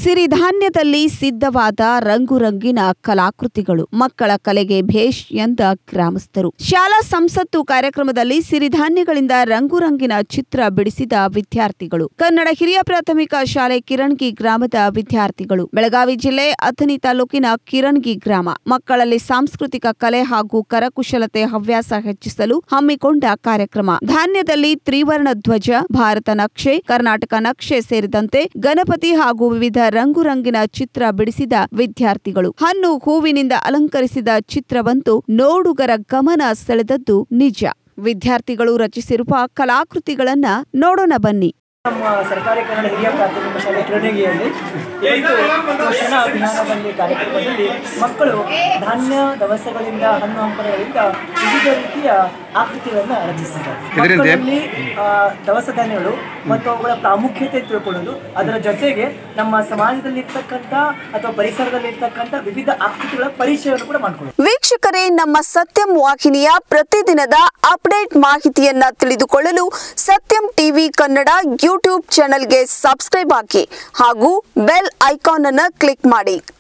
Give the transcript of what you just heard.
ಸಿರಿಧಾನ್ಯದಲ್ಲಿ ಸಿದ್ಧವಾದ ರಂಗುರಂಗಿನ ಕಲಾಕೃತಿಗಳು ಮಕ್ಕಳ ಕಲೆಗೆ ಭೇಷ್ ಎಂದ ಗ್ರಾಮಸ್ಥರು ಶಾಲಾ ಸಂಸತ್ತು ಕಾರ್ಯಕ್ರಮದಲ್ಲಿ ಸಿರಿಧಾನ್ಯಗಳಿಂದ ರಂಗುರಂಗಿನ ಚಿತ್ರ ಬಿಡಿಸಿದ ವಿದ್ಯಾರ್ಥಿಗಳು ಕನ್ನಡ ಹಿರಿಯ ಪ್ರಾಥಮಿಕ ಶಾಲೆ ಕಿರಣ್ಗಿ ಗ್ರಾಮದ ವಿದ್ಯಾರ್ಥಿಗಳು ಬೆಳಗಾವಿ ಜಿಲ್ಲೆ ಅಥಣಿ ತಾಲೂಕಿನ ಕಿರಣ್ಗಿ ಗ್ರಾಮ ಮಕ್ಕಳಲ್ಲಿ ಸಾಂಸ್ಕೃತಿಕ ಕಲೆ ಹಾಗೂ ಕರಕುಶಲತೆ ಹವ್ಯಾಸ ಹೆಚ್ಚಿಸಲು ಹಮ್ಮಿಕೊಂಡ ಕಾರ್ಯಕ್ರಮ ಧಾನ್ಯದಲ್ಲಿ ತ್ರಿವರ್ಣ ಧ್ವಜ ಭಾರತ ನಕ್ಷೆ ಕರ್ನಾಟಕ ನಕ್ಷೆ ಸೇರಿದಂತೆ ಗಣಪತಿ ಹಾಗೂ ವಿವಿಧ ರಂಗುರಂಗಿನ ಚಿತ್ರ ಬಿಡಿಸಿದ ವಿದ್ಯಾರ್ಥಿಗಳು ಹಣ್ಣು ಹೂವಿನಿಂದ ಅಲಂಕರಿಸಿದ ಚಿತ್ರವಂತೂ ನೋಡುಗರ ಗಮನ ಸೆಳೆದದ್ದು ನಿಜ ವಿದ್ಯಾರ್ಥಿಗಳು ರಚಿಸಿರುವ ಕಲಾಕೃತಿಗಳನ್ನ ನೋಡೋಣ ಬನ್ನಿ ನಮ್ಮ ಸರ್ಕಾರಿ ಕನ್ನಡ ಹಿರಿಯ ಪ್ರಾಥಮಿಕ ಶಾಲೆ ಕಿರಣಗಿಯಲ್ಲಿ ಇವತ್ತು ಪೋಷಣ ಅಭಿಯಾನದಲ್ಲಿ ಕಾರ್ಯಕ್ರಮದಲ್ಲಿ ಮಕ್ಕಳು ಧಾನ್ಯ ದವಸಗಳಿಂದ ಹಣ್ಣು ಹಂಪಲುಗಳಿಂದ ವಿವಿಧ ರೀತಿಯ ಆಕೃತಿಗಳನ್ನು ರಚಿಸಿದ್ದಾರೆ ಮಕ್ಕಳಲ್ಲಿ ಆ, ದವಸ ಧಾನ್ಯಗಳು ಮತ್ತು ಅವುಗಳ ಪ್ರಾಮುಖ್ಯತೆ ತಿಳ್ಕೊಳ್ಳೋದು ಅದರ ಜೊತೆಗೆ ನಮ್ಮ ಸಮಾಜದಲ್ಲಿ ಇರ್ತಕ್ಕಂಥ ಅಥವಾ ಪರಿಸರದಲ್ಲಿ ಇರ್ತಕ್ಕಂಥ ವಿವಿಧ ಆಕೃತಿಗಳ ಪರಿಚಯವನ್ನು ಕೂಡ ಮಾಡ್ಕೊಳ್ಳೋದು ವೀಕ್ಷಕರೇ ನಮ್ಮ ಸತ್ಯಂ ವಾಹಿನಿಯ ಪ್ರತಿದಿನದ ಅಪ್ಡೇಟ್ ಮಾಹಿತಿಯನ್ನ ತಿಳಿದುಕೊಳ್ಳಲು ಸತ್ಯಂ ಟಿವಿ ಕನ್ನಡ ಯೂಟ್ಯೂಬ್ ಚಾನೆಲ್ಗೆ ಸಬ್ಸ್ಕ್ರೈಬ್ ಹಾಕಿ ಹಾಗೂ ಬೆಲ್ ಐಕಾನ್ ಅನ್ನು ಕ್ಲಿಕ್ ಮಾಡಿ